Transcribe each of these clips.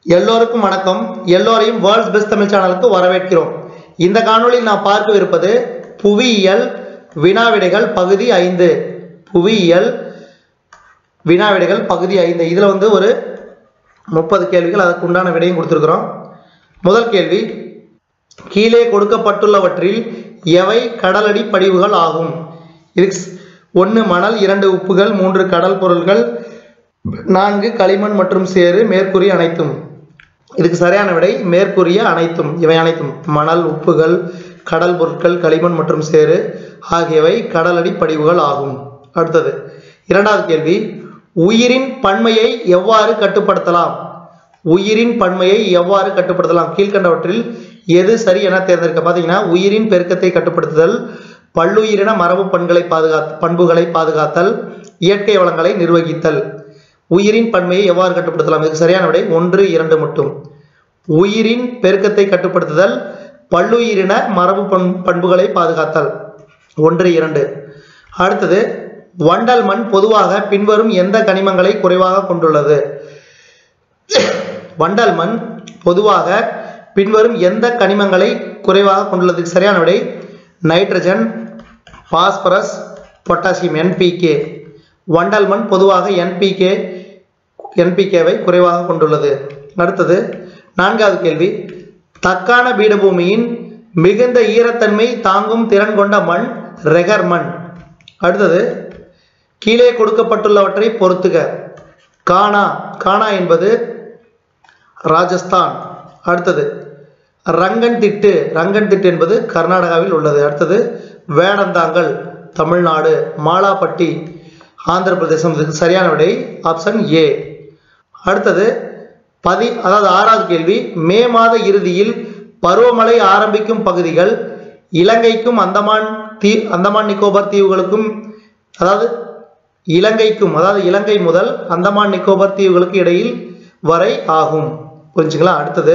எல்லோருக்கும் வணக்கம் எல்லோரையும் வேர்ல்ட்ஸ் பெஸ்ட் தமிழ் சேனலுக்கு வரவேற்கிறோம் இந்த காணொளியில் நாம் பார்க்கவிருப்பது புவியியல் வினாவிடைகள் பகுதி ஐந்து புவியியல் வினாவிடைகள் பகுதி ஐந்து இதில் வந்து ஒரு முப்பது கேள்விகள் அதுக்கு உண்டான விடையும் கொடுத்துருக்குறோம் முதல் கேள்வி கீழே கொடுக்கப்பட்டுள்ளவற்றில் எவை கடலடி படிவுகள் ஆகும் இதுக்கு ஒன்று மணல் இரண்டு உப்புகள் மூன்று கடல் பொருள்கள் நான்கு களிமண் மற்றும் சேறு மேற்கூறிய அனைத்தும் இதுக்கு சரியான விடை மேற்கூறிய அனைத்தும் இவை அனைத்தும் மணல் உப்புகள் கடல் பொருட்கள் களிமண் மற்றும் சேறு ஆகியவை கடலடி படிவுகள் ஆகும் அடுத்தது இரண்டாவது கேள்வி உயிரின் பன்மையை எவ்வாறு கட்டுப்படுத்தலாம் உயிரின் பன்மையை எவ்வாறு கட்டுப்படுத்தலாம் கீழ்கண்டவற்றில் எது சரி என தேர்ந்தெடுக்க பார்த்தீங்கன்னா உயிரின் பெருக்கத்தை கட்டுப்படுத்துதல் பல்லுயிரின மரபு பண்களை பாதுகா பண்புகளை பாதுகாத்தல் இயற்கை வளங்களை நிர்வகித்தல் உயிரின் பன்மையை எவ்வாறு கட்டுப்படுத்தலாம் இதுக்கு சரியான விடை ஒன்று இரண்டு மட்டும் உயிரின் பெருக்கத்தை கட்டுப்படுத்துதல் பல்லுயிரின மரபு பண் பண்புகளை பாதுகாத்தல் ஒன்று இரண்டு அடுத்தது வண்டல் மண் பொதுவாக பின்வரும் எந்த கனிமங்களை குறைவாக கொண்டுள்ளது வண்டல் மண் பொதுவாக பின்வரும் எந்த கனிமங்களை குறைவாக கொண்டுள்ளது சரியான விடை நைட்ரஜன் பாஸ்பரஸ் பொட்டாசியம் என்பிகே வண்டல் மண் பொதுவாக என்பிகே என்பிகேவை குறைவாக கொண்டுள்ளது அடுத்தது நான்காவது கேள்வி தக்கான பீடபூமியின் மிகுந்த ஈரத்தன்மை தாங்கும் திறன் கொண்ட மண் ரெகர் மண் அடுத்தது கீழே கொடுக்கப்பட்டுள்ளவற்றை பொறுத்துக கானா கானா என்பது ராஜஸ்தான் அடுத்தது ரங்கன் திட்டு ரங்கன் திட்டு என்பது கர்நாடகாவில் உள்ளது அடுத்தது வேடந்தாங்கல் தமிழ்நாடு மாலாப்பட்டி ஆந்திர பிரதேசம் இதுக்கு சரியான விடை ஆப்ஷன் ஏ அடுத்தது பதி அதாவது ஆறாவது கேள்வி மே மாத இறுதியில் பருவமழை ஆரம்பிக்கும் பகுதிகள் இலங்கைக்கும் அந்தமான் தீ அந்தமான் நிக்கோபார் தீவுகளுக்கும் அதாவது இலங்கைக்கும் அதாவது இலங்கை முதல் அந்தமான் நிக்கோபார் தீவுகளுக்கு இடையில் வரை ஆகும் புரிஞ்சுங்களா அடுத்தது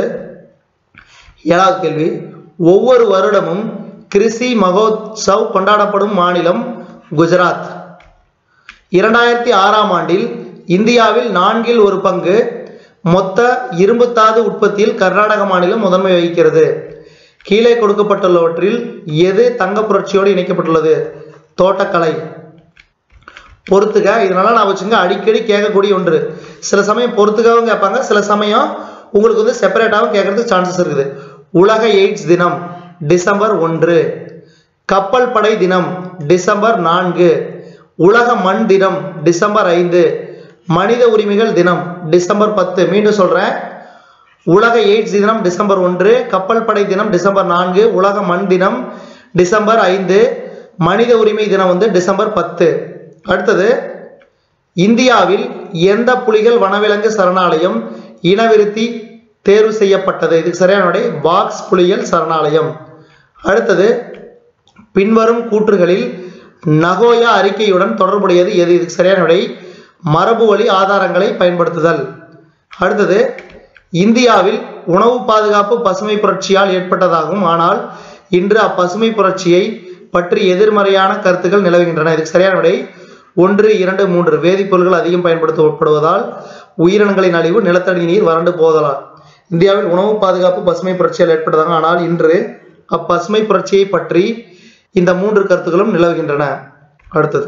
ஏழாவது கேள்வி ஒவ்வொரு வருடமும் கிருஷி மகோத்சவ் கொண்டாடப்படும் மாநிலம் குஜராத் இரண்டாயிரத்தி ஆறாம் ஆண்டில் இந்தியாவில் நான்கில் ஒரு பங்கு மொத்த இரும்புத்தாது உற்பத்தியில் கர்நாடக மாநிலம் முதன்மை வகிக்கிறது கீழே கொடுக்கப்பட்டுள்ளவற்றில் எது தங்க புரட்சியோடு இணைக்கப்பட்டுள்ளது தோட்டக்கலை பொறுத்துக இதனால நான் வச்சுங்க அடிக்கடி கேட்கக்கூடிய ஒன்று சில சமயம் பொறுத்துக்கவும் கேட்பாங்க சில சமயம் உங்களுக்கு வந்து செப்பரேட்டாகவும் கேட்கறதுக்கு சான்சஸ் இருக்குது உலக எய்ட்ஸ் தினம் டிசம்பர் ஒன்று கப்பல் படை தினம் டிசம்பர் நான்கு உலக மண் தினம் டிசம்பர் ஐந்து மனித உரிமைகள் தினம் டிசம்பர் பத்து மீண்டும் சொல்றேன் உலக எய்ட்ஸ் தினம் டிசம்பர் ஒன்று கப்பல் படை தினம் டிசம்பர் நான்கு உலக மண் தினம் டிசம்பர் ஐந்து மனித உரிமை தினம் வந்து டிசம்பர் பத்து அடுத்தது இந்தியாவில் எந்த புலிகள் வனவிலங்கு சரணாலயம் இனவிருத்தி தேர்வு செய்யப்பட்டது இதுக்கு சரியான விடை பாக்ஸ் புலிகள் சரணாலயம் அடுத்தது பின்வரும் கூற்றுகளில் நகோயா அறிக்கையுடன் தொடர்புடையது எது இதுக்கு சரியான விடை மரபு வழி ஆதாரங்களை பயன்படுத்துதல் அடுத்தது இந்தியாவில் உணவு பாதுகாப்பு பசுமை புரட்சியால் ஏற்பட்டதாகும் ஆனால் இன்று அப்பசுமை புரட்சியை பற்றி எதிர்மறையான கருத்துக்கள் நிலவுகின்றன இதுக்கு சரியான விடை ஒன்று இரண்டு மூன்று வேதிப்பொருட்கள் அதிகம் பயன்படுத்தப்படுவதால் உயிரினங்களின் அழிவு நிலத்தடி நீர் வறண்டு போவதால் இந்தியாவில் உணவு பாதுகாப்பு பசுமை புரட்சியால் ஏற்பட்டதாகும் ஆனால் இன்று அப்பசுமை புரட்சியை பற்றி இந்த மூன்று கருத்துக்களும் நிலவுகின்றன அடுத்தது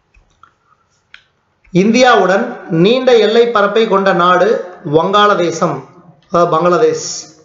இந்தியாவுடன் நீண்ட எல்லை பரப்பை கொண்ட நாடு வங்காளதேசம் அதாவது பங்களாதேஷ்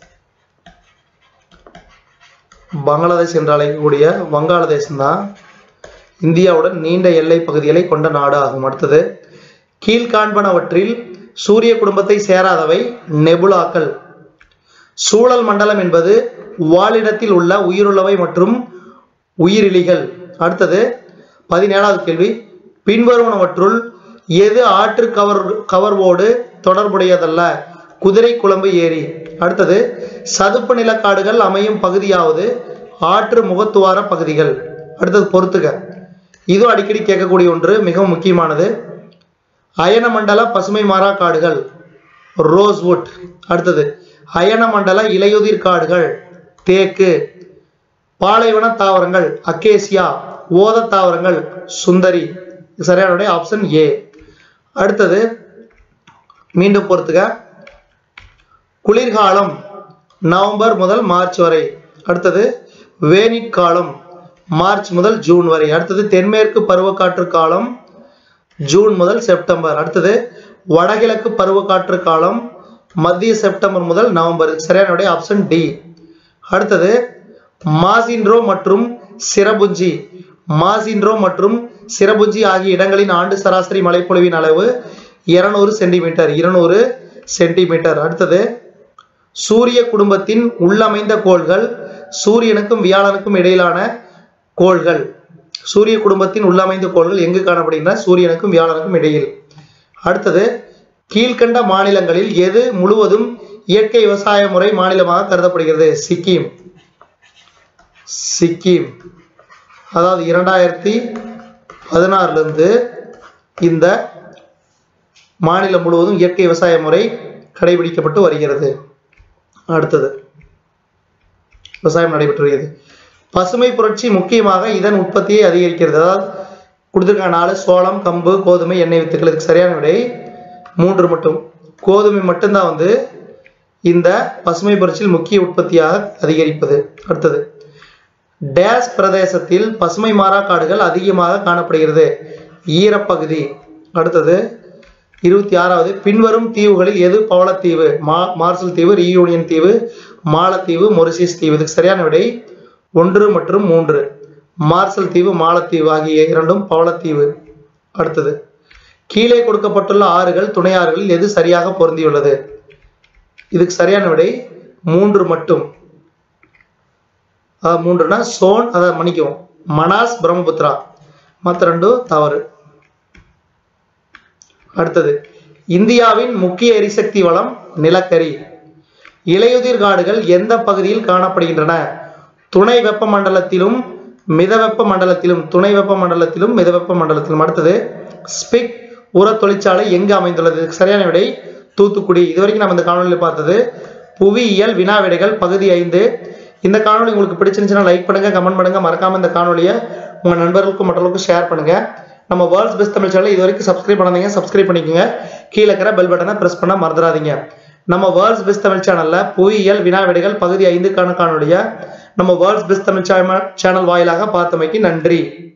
பங்களாதேஷ் என்று அழைக்கக்கூடிய வங்காளதேசம் தான் இந்தியாவுடன் நீண்ட எல்லை பகுதிகளை கொண்ட நாடு ஆகும் அடுத்தது கீழ்காண்பனவற்றில் சூரிய குடும்பத்தை சேராதவை நெபுலாக்கள் சூழல் மண்டலம் என்பது வாழிடத்தில் உள்ள உயிருள்ளவை மற்றும் உயிரிலிகள் அடுத்தது பதினேழாவது கேள்வி பின்வருவனவற்றுள் எது ஆற்று கவர் கவர்வோடு தொடர்புடையதல்ல குதிரை குழம்பு ஏரி அடுத்தது சதுப்பு நிலக்காடுகள் அமையும் பகுதியாவது ஆற்று முகத்துவார பகுதிகள் அடுத்தது பொறுத்துக இதுவும் அடிக்கடி கேட்கக்கூடிய ஒன்று மிகவும் முக்கியமானது அயன மண்டல பசுமை மாறா காடுகள் ரோஸ்வுட் அடுத்தது அயன மண்டல இலையுதிர் காடுகள் தேக்கு பாலைவன தாவரங்கள் அக்கேசியா ஓத தாவரங்கள் சுந்தரி சரியான ஆப்ஷன் ஏ அடுத்தது மீண்டும் பொறுத்துக குளிர்காலம் நவம்பர் முதல் மார்ச் வரை அடுத்தது வேனிற் காலம் மார்ச் முதல் ஜூன் வரை அடுத்தது தென்மேற்கு பருவக்காற்று காலம் ஜூன் முதல் செப்டம்பர் அடுத்தது வடகிழக்கு பருவக்காற்று காலம் மத்திய செப்டம்பர் முதல் நவம்பர் சரியான விடை ஆப்ஷன் டி அடுத்தது மாசின்ட்ரோ மற்றும் சிரபுஞ்சி மாசின்ட்ரோ மற்றும் சிரபுஞ்சி ஆகிய இடங்களின் ஆண்டு சராசரி மழைப்பொழிவின் அளவு இருநூறு சென்டிமீட்டர் இருநூறு சென்டிமீட்டர் அடுத்தது சூரிய குடும்பத்தின் உள்ளமைந்த கோள்கள் சூரியனுக்கும் வியாழனுக்கும் இடையிலான கோள்கள் சூரிய குடும்பத்தின் உள்ளமைந்த கோள்கள் எங்கு காணப்படுகின்றன சூரியனுக்கும் வியாழனுக்கும் இடையில் அடுத்தது கீழ்கண்ட மாநிலங்களில் எது முழுவதும் இயற்கை விவசாய முறை மாநிலமாக கருதப்படுகிறது சிக்கிம் சிக்கிம் அதாவது இரண்டாயிரத்தி பதினாறுல இருந்து இந்த மாநிலம் முழுவதும் இயற்கை விவசாய முறை கடைபிடிக்கப்பட்டு வருகிறது அடுத்தது விவசாயம் நடைபெற்று வருகிறது பசுமை புரட்சி முக்கியமாக இதன் உற்பத்தியை அதிகரிக்கிறது அதாவது கொடுத்துருக்க நாலு சோளம் கம்பு கோதுமை எண்ணெய் வித்துக்கள் இதுக்கு சரியான விடை மூன்று மட்டும் கோதுமை மட்டும்தான் வந்து இந்த பசுமை புரட்சியில் முக்கிய உற்பத்தியாக அதிகரிப்பது அடுத்தது டேஸ் பிரதேசத்தில் பசுமை மாறா காடுகள் அதிகமாக காணப்படுகிறது ஈரப்பகுதி அடுத்தது இருபத்தி ஆறாவது பின்வரும் தீவுகளில் எது பவளத்தீவு மா மார்சல் தீவு ரீயூனியன் தீவு மாலத்தீவு மொரிசியஸ் தீவு இதுக்கு சரியான விடை ஒன்று மற்றும் மூன்று மார்சல் தீவு மாலத்தீவு ஆகிய இரண்டும் பவளத்தீவு அடுத்தது கீழே கொடுக்கப்பட்டுள்ள ஆறுகள் துணை ஆறுகளில் எது சரியாக பொருந்தியுள்ளது இதுக்கு சரியான விடை மூன்று மட்டும் அதாவது மூன்றுனா சோன் அதை மன்னிக்கும் மனாஸ் பிரம்மபுத்திரா மற்ற ரெண்டும் தவறு அடுத்தது இந்தியாவின் முக்கிய எரிசக்தி வளம் நிலக்கரி இலையுதிர் காடுகள் எந்த பகுதியில் காணப்படுகின்றன துணை வெப்ப மண்டலத்திலும் மித வெப்ப மண்டலத்திலும் துணை வெப்ப மண்டலத்திலும் மித வெப்ப மண்டலத்திலும் அடுத்தது ஸ்பிக் உர தொழிற்சாலை எங்கு அமைந்துள்ளது இதுக்கு சரியான விடை தூத்துக்குடி இதுவரைக்கும் நம்ம இந்த காணொலியில் பார்த்தது புவியியல் வினா விடைகள் பகுதி ஐந்து இந்த காணொலி உங்களுக்கு பிடிச்சிருந்துச்சுன்னா லைக் பண்ணுங்க கமெண்ட் பண்ணுங்க மறக்காம இந்த காணொலியை உங்க நண்பர்களுக்கும் மற்றவர்களுக்கும் ஷேர் பண்ணுங்க நம்ம வேர்ல்ட்ஸ் பெஸ்ட் தமிழ் சேனல் இது வரைக்கும் சப்ஸ்கிரைப் பண்ணாதீங்க சப்ஸ்கிரைப் பண்ணிக்கோங்க கீழே இருக்கிற பெல் பட்டனை பிரஸ் பண்ண மறந்துடாதீங்க நம்ம வேர்ல்ட்ஸ் பெஸ்ட் தமிழ் சேனல்ல புவியியல் வினா விடைகள் பகுதி ஐந்துக்கான காணொலியை நம்ம வேர்ல்ட்ஸ் பெஸ்ட் தமிழ் சேனல் வாயிலாக பார்த்தமைக்கு நன்றி